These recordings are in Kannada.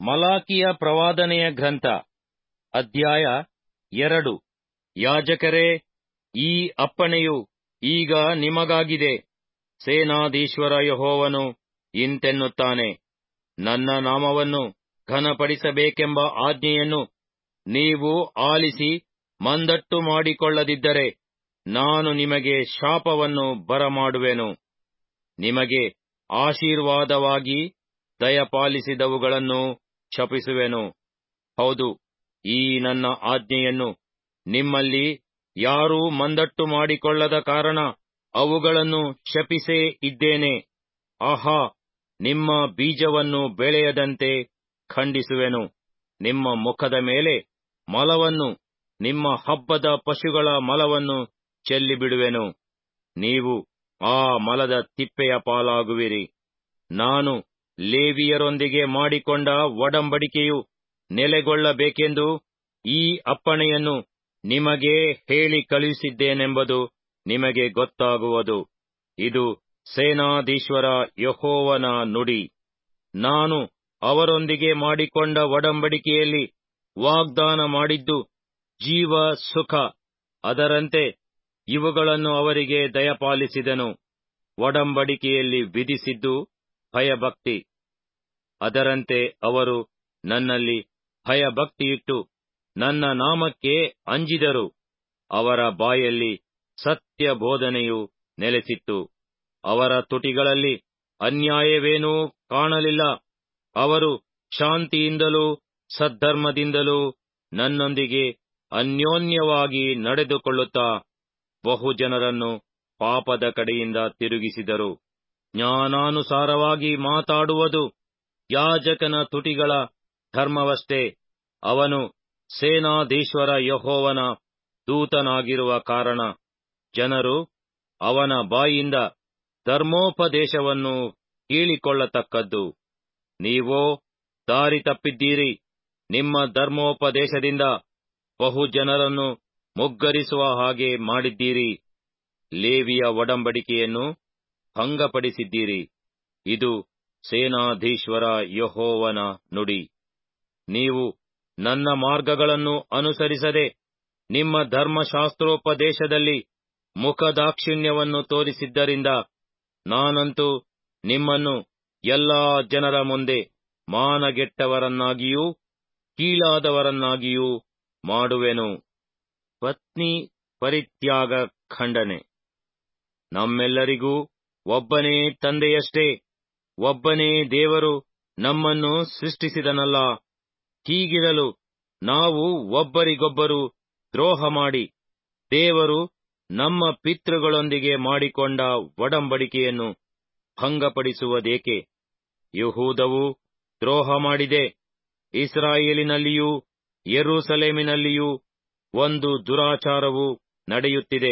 ಮಲಾಕಿಯ ಪ್ರವಾದನೆಯ ಗ್ರಂಥ ಅಧ್ಯಾಯ ಎರಡು ಯಾಜಕರೇ ಈ ಅಪ್ಪಣೆಯು ಈಗ ನಿಮಗಾಗಿದೆ ಸೇನಾಧೀಶ್ವರ ಯಹೋವನು ಇಂತೆನ್ನುತ್ತಾನೆ ನನ್ನ ನಾಮವನ್ನು ಘನಪಡಿಸಬೇಕೆಂಬ ಆಜ್ಞೆಯನ್ನು ನೀವು ಆಲಿಸಿ ಮಂದಟ್ಟು ಮಾಡಿಕೊಳ್ಳದಿದ್ದರೆ ನಾನು ನಿಮಗೆ ಶಾಪವನ್ನು ಬರಮಾಡುವೆನು ನಿಮಗೆ ಆಶೀರ್ವಾದವಾಗಿ ದಯಪಾಲಿಸಿದವುಗಳನ್ನು ಶಪಿಸುವೆನು ಹೌದು ಈ ನನ್ನ ಆಜ್ಞೆಯನ್ನು ನಿಮ್ಮಲ್ಲಿ ಯಾರೂ ಮಂದಟ್ಟು ಮಾಡಿಕೊಳ್ಳದ ಕಾರಣ ಅವುಗಳನ್ನು ಶಪಿಸೇ ಇದ್ದೇನೆ ಆಹಾ ನಿಮ್ಮ ಬೀಜವನ್ನು ಬೆಳೆಯದಂತೆ ಖಂಡಿಸುವೆನು ನಿಮ್ಮ ಮುಖದ ಮೇಲೆ ಮಲವನ್ನು ನಿಮ್ಮ ಹಬ್ಬದ ಪಶುಗಳ ಮಲವನ್ನು ಚೆಲ್ಲಿಬಿಡುವೆನು ನೀವು ಆ ಮಲದ ತಿಪ್ಪೆಯ ಪಾಲಾಗುವಿರಿ ನಾನು ಲೇವಿಯರೊಂದಿಗೆ ಮಾಡಿಕೊಂಡ ಒಡಂಬಡಿಕೆಯು ನೆಲೆಗೊಳ್ಳಬೇಕೆಂದು ಈ ಅಪ್ಪಣೆಯನ್ನು ನಿಮಗೆ ಹೇಳಿ ಕಳುಹಿಸಿದ್ದೇನೆಂಬುದು ನಿಮಗೆ ಗೊತ್ತಾಗುವುದು ಇದು ಸೇನಾಧೀಶ್ವರ ಯಹೋವನ ನುಡಿ ನಾನು ಅವರೊಂದಿಗೆ ಮಾಡಿಕೊಂಡ ಒಡಂಬಡಿಕೆಯಲ್ಲಿ ವಾಗ್ದಾನ ಮಾಡಿದ್ದು ಜೀವ ಸುಖ ಅದರಂತೆ ಇವುಗಳನ್ನು ಅವರಿಗೆ ದಯಪಾಲಿಸಿದನು ಒಡಂಬಡಿಕೆಯಲ್ಲಿ ವಿಧಿಸಿದ್ದು ಭಯಭಕ್ತಿ ಅದರಂತೆ ಅವರು ನನ್ನಲ್ಲಿ ಭಯಭಕ್ತಿಯಿಟ್ಟು ನನ್ನ ನಾಮಕ್ಕೆ ಅಂಜಿದರು ಅವರ ಬಾಯಲ್ಲಿ ಸತ್ಯ ಬೋಧನೆಯು ನೆಲೆಸಿತ್ತು ಅವರ ತುಟಿಗಳಲ್ಲಿ ಅನ್ಯಾಯವೇನೂ ಕಾಣಲಿಲ್ಲ ಅವರು ಶಾಂತಿಯಿಂದಲೂ ಸದ್ಧರ್ಮದಿಂದಲೂ ನನ್ನೊಂದಿಗೆ ಅನ್ಯೋನ್ಯವಾಗಿ ನಡೆದುಕೊಳ್ಳುತ್ತಾ ಬಹುಜನರನ್ನು ಪಾಪದ ಕಡೆಯಿಂದ ತಿರುಗಿಸಿದರು ಜ್ಞಾನಾನುಸಾರವಾಗಿ ಮಾತಾಡುವುದು ಯಾಜಕನ ತುಟಿಗಳ ಧರ್ಮವಷ್ಟೇ ಅವನು ಸೇನಾಧೀಶ್ವರ ಯಹೋವನ ದೂತನಾಗಿರುವ ಕಾರಣ ಜನರು ಅವನ ಬಾಯಿಂದ ಧರ್ಮೋಪದೇಶವನ್ನು ಕೇಳಿಕೊಳ್ಳತಕ್ಕದ್ದು ನೀವೋ ದಾರಿ ತಪ್ಪಿದ್ದೀರಿ ನಿಮ್ಮ ಧರ್ಮೋಪದೇಶದಿಂದ ಬಹುಜನರನ್ನು ಮುಗ್ಗರಿಸುವ ಹಾಗೆ ಮಾಡಿದ್ದೀರಿ ಲೇವಿಯ ಒಡಂಬಡಿಕೆಯನ್ನು ಭಂಗಪಡಿಸಿದ್ದೀರಿ ಇದು ಸೇನಾಧೀಶ್ವರ ಯಹೋವನ ನುಡಿ ನೀವು ನನ್ನ ಮಾರ್ಗಗಳನ್ನು ಅನುಸರಿಸದೆ ನಿಮ್ಮ ಧರ್ಮಶಾಸ್ತ್ರೋಪದೇಶದಲ್ಲಿ ಮುಖದಾಕ್ಷಿಣ್ಯವನ್ನು ತೋರಿಸಿದ್ದರಿಂದ ನಾನಂತೂ ನಿಮ್ಮನ್ನು ಎಲ್ಲಾ ಜನರ ಮುಂದೆ ಮಾನಗೆಟ್ಟವರನ್ನಾಗಿಯೂ ಕೀಳಾದವರನ್ನಾಗಿಯೂ ಮಾಡುವೆನು ಪತ್ನಿ ಪರಿತ್ಯಾಗ ಖಂಡನೆ ನಮ್ಮೆಲ್ಲರಿಗೂ ಒಬ್ಬನೇ ತಂದೆಯಷ್ಟೇ ಒಬ್ಬನೇ ದೇವರು ನಮ್ಮನ್ನು ಸೃಷ್ಟಿಸಿದನಲ್ಲ ಹೀಗಿರಲು ನಾವು ಒಬ್ಬರಿಗೊಬ್ಬರು ದ್ರೋಹ ಮಾಡಿ ದೇವರು ನಮ್ಮ ಪಿತೃಗಳೊಂದಿಗೆ ಮಾಡಿಕೊಂಡ ಒಡಂಬಡಿಕೆಯನ್ನು ಭಂಗಪಡಿಸುವುದೇಕೆ ಯಹೂದವು ದ್ರೋಹ ಮಾಡಿದೆ ಇಸ್ರಾಯೇಲಿನಲ್ಲಿಯೂ ಯೆರೂಸಲೇಮಿನಲ್ಲಿಯೂ ಒಂದು ದುರಾಚಾರವು ನಡೆಯುತ್ತಿದೆ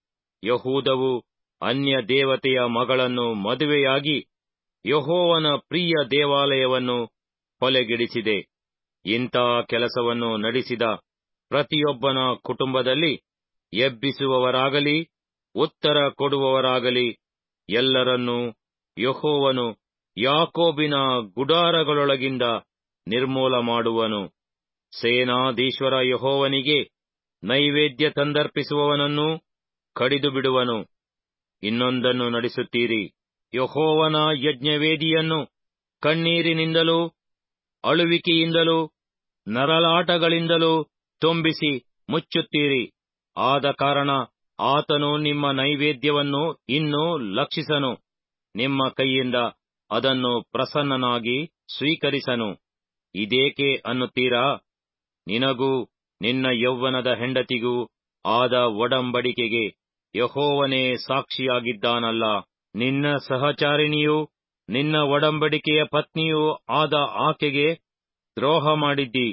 ಯಹೂದವು ಅನ್ಯ ದೇವತೆಯ ಮಗಳನ್ನು ಮದುವೆಯಾಗಿ ಯಹೋವನ ಪ್ರಿಯ ದೇವಾಲಯವನ್ನು ಹೊಲೆಗೆಡಿಸಿದೆ ಇಂಥ ಕೆಲಸವನ್ನು ನಡೆಸಿದ ಪ್ರತಿಯೊಬ್ಬನ ಕುಟುಂಬದಲ್ಲಿ ಎಬ್ಬಿಸುವವರಾಗಲಿ ಉತ್ತರ ಕೊಡುವವರಾಗಲಿ ಎಲ್ಲರನ್ನೂ ಯಹೋವನು ಯಾಕೋಬಿನ ಗುಡಾರಗಳೊಳಗಿಂದ ನಿರ್ಮೂಲ ಮಾಡುವನು ಸೇನಾಧೀಶ್ವರ ಯಹೋವನಿಗೆ ನೈವೇದ್ಯ ತಂದರ್ಪಿಸುವವನನ್ನೂ ಕಡಿದು ಬಿಡುವನು ಇನ್ನೊಂದನ್ನು ನಡೆಸುತ್ತೀರಿ ಯಹೋವನ ಯಜ್ಞವೇದಿಯನ್ನು ಕಣ್ಣೀರಿನಿಂದಲೂ ಅಳುವಿಕೆಯಿಂದಲೂ ನರಳಾಟಗಳಿಂದಲೂ ತುಂಬಿಸಿ ಮುಚ್ಚುತ್ತೀರಿ ಆದ ಕಾರಣ ಆತನು ನಿಮ್ಮ ನೈವೇದ್ಯವನ್ನು ಇನ್ನೂ ಲಕ್ಷಿಸನು ನಿಮ್ಮ ಕೈಯಿಂದ ಅದನ್ನು ಪ್ರಸನ್ನನಾಗಿ ಸ್ವೀಕರಿಸನು ಇದೇಕೆ ಅನ್ನುತ್ತೀರಾ ನಿನಗೂ ನಿನ್ನ ಯೌವನದ ಹೆಂಡತಿಗೂ ಆದ ಒಡಂಬಡಿಕೆಗೆ ಯಹೋವನೇ ಸಾಕ್ಷಿಯಾಗಿದ್ದಾನಲ್ಲ ನಿನ್ನ ಸಹಚಾರಿಣಿಯೂ ನಿನ್ನ ಒಡಂಬಡಿಕೆಯ ಪತ್ನಿಯೂ ಆದ ಆಕೆಗೆ ದ್ರೋಹ ಮಾಡಿದ್ದಿ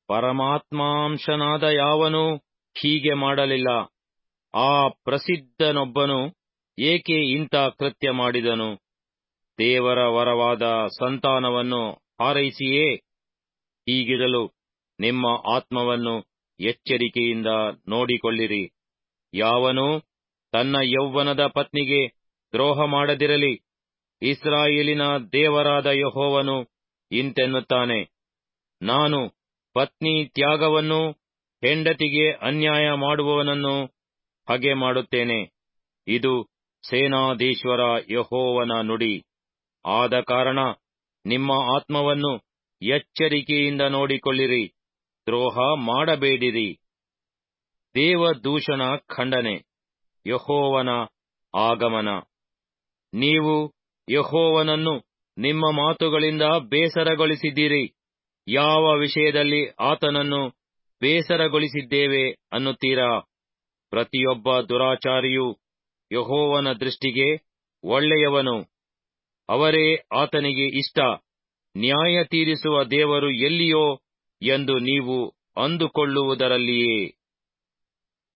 ಪರಮಾತ್ಮಾಂಶನಾದ ಯಾವನೂ ಹೀಗೆ ಮಾಡಲಿಲ್ಲ ಆ ಪ್ರಸಿದ್ಧನೊಬ್ಬನು ಏಕೆ ಇಂಥ ಕೃತ್ಯ ಮಾಡಿದನು ದೇವರ ವರವಾದ ಸಂತಾನವನ್ನು ಹಾರೈಸಿಯೇ ಹೀಗಿರಲು ನಿಮ್ಮ ಆತ್ಮವನ್ನು ಎಚ್ಚರಿಕೆಯಿಂದ ನೋಡಿಕೊಳ್ಳಿರಿ ಯಾವನೂ ತನ್ನ ಯೌವನದ ಪತ್ನಿಗೆ ದ್ರೋಹ ಮಾಡದಿರಲಿ ಇಸ್ರಾಯೇಲಿನ ದೇವರಾದ ಯಹೋವನು ಇಂತೆನ್ನುತ್ತಾನೆ ನಾನು ಪತ್ನಿ ತ್ಯಾಗವನ್ನು ಹೆಂಡತಿಗೆ ಅನ್ಯಾಯ ಮಾಡುವವನನ್ನು ಹಗೆ ಮಾಡುತ್ತೇನೆ ಇದು ಸೇನಾಧೀಶ್ವರ ಯಹೋವನ ನುಡಿ ಆದ ಕಾರಣ ನಿಮ್ಮ ಆತ್ಮವನ್ನು ಎಚ್ಚರಿಕೆಯಿಂದ ನೋಡಿಕೊಳ್ಳಿರಿ ದ್ರೋಹ ಮಾಡಬೇಡಿರಿ ದೇವದೂಷಣ ಖಂಡನೆ ಯಹೋವನ ಆಗಮನ ನೀವು ಯಹೋವನನ್ನು ನಿಮ್ಮ ಮಾತುಗಳಿಂದ ಬೇಸರಗೊಳಿಸಿದ್ದೀರಿ ಯಾವ ವಿಷಯದಲ್ಲಿ ಆತನನ್ನು ಬೇಸರಗೊಳಿಸಿದ್ದೇವೆ ಅನ್ನುತ್ತೀರಾ ಪ್ರತಿಯೊಬ್ಬ ದುರಾಚಾರಿಯೂ ಯಹೋವನ ದೃಷ್ಟಿಗೆ ಒಳ್ಳೆಯವನು ಅವರೇ ಆತನಿಗೆ ಇಷ್ಟ ನ್ಯಾಯ ತೀರಿಸುವ ದೇವರು ಎಲ್ಲಿಯೋ ಎಂದು ನೀವು ಅಂದುಕೊಳ್ಳುವುದರಲ್ಲಿಯೇ